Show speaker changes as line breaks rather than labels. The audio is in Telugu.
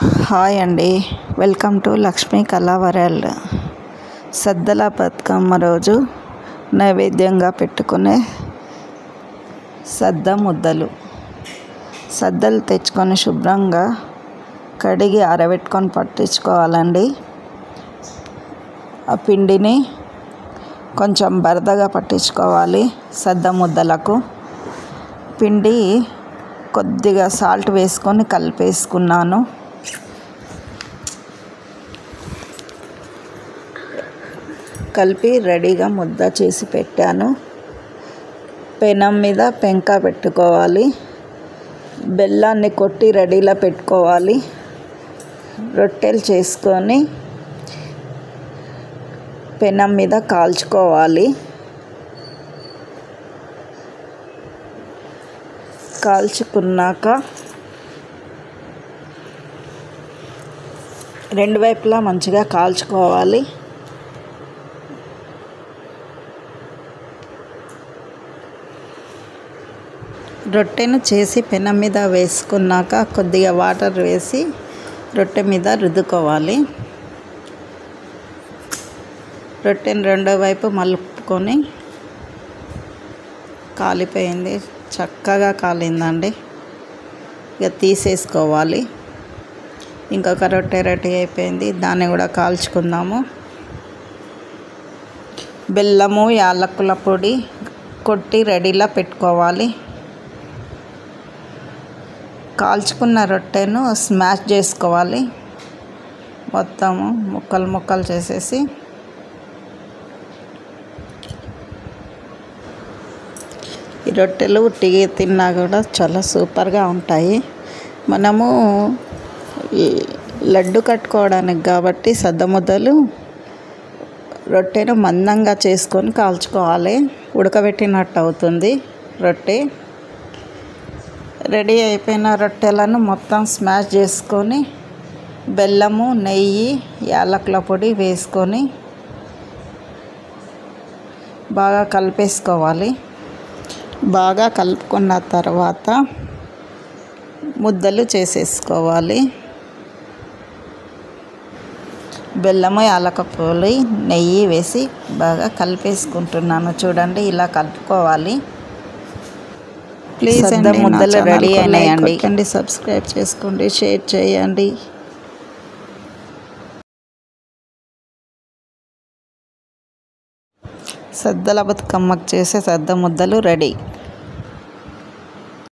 హాయ్ అండి వెల్కమ్ టు లక్ష్మీ కళా వరల్డ్ సద్దల బతుకమ్మ రోజు నైవేద్యంగా పెట్టుకునే సద్ద ముద్దలు సద్దలు తెచ్చుకొని శుభ్రంగా కడిగి ఆరబెట్టుకొని పట్టించుకోవాలండి ఆ పిండిని కొంచెం బరదగా పట్టించుకోవాలి సద్ద ముద్దలకు పిండి కొద్దిగా సాల్ట్ వేసుకొని కలిపేసుకున్నాను కలిపి రెడీగా ముద్ద చేసి పెట్టాను పెనం మీద పెంక పెట్టుకోవాలి బెల్లాన్ని కొట్టి రెడీలో పెట్టుకోవాలి రొట్టెలు చేసుకొని పెనం మీద కాల్చుకోవాలి కాల్చుకున్నాక రెండు వైపులా మంచిగా కాల్చుకోవాలి రొట్టెను చేసి పెనం మీద వేసుకున్నాక కొద్దిగా వాటర్ వేసి రొట్టె మీద రుద్దుకోవాలి రొట్టెని రెండో వైపు మలుపుకొని కాలిపోయింది చక్కగా కాలిందండి ఇక తీసేసుకోవాలి ఇంకొక రొట్టె రెడీ అయిపోయింది దాన్ని కూడా కాల్చుకుందాము బెల్లము యాలకుల పొడి కొట్టి రెడీలా పెట్టుకోవాలి కాల్చుకున్న రొట్టెను స్మాష్ చేసుకోవాలి మొత్తము ముక్కలు ముక్కలు చేసేసి ఈ రొట్టెలు ఉట్టిగా తిన్నా కూడా చాలా సూపర్గా ఉంటాయి మనము లడ్డు కట్టుకోవడానికి కాబట్టి సద్ద ముద్దలు రొట్టెను మందంగా చేసుకొని కాల్చుకోవాలి ఉడకబెట్టినట్టు అవుతుంది రొట్టె రెడీ అయిపోయిన రొట్టెలను మొత్తం స్మాష్ చేసుకొని బెల్లము నెయ్యి యాలకుల పొడి వేసుకొని బాగా కలిపేసుకోవాలి బాగా కలుపుకున్న తర్వాత ముద్దలు చేసేసుకోవాలి బెల్లము యాలకపొడి నెయ్యి వేసి బాగా కలిపేసుకుంటున్నాను చూడండి ఇలా కలుపుకోవాలి ప్లీజ్
సద్ద
అండి
ముద్దలు
ముద్దలు
రెడీ
రెడీ
అయినాయండి.
అయినాయండి సబ్స్క్రైబ్ చేసుకోండి షేర్ చేయండి సద్దల బతుకమ్మకు చేసే సద్ద ముద్దలు రెడీ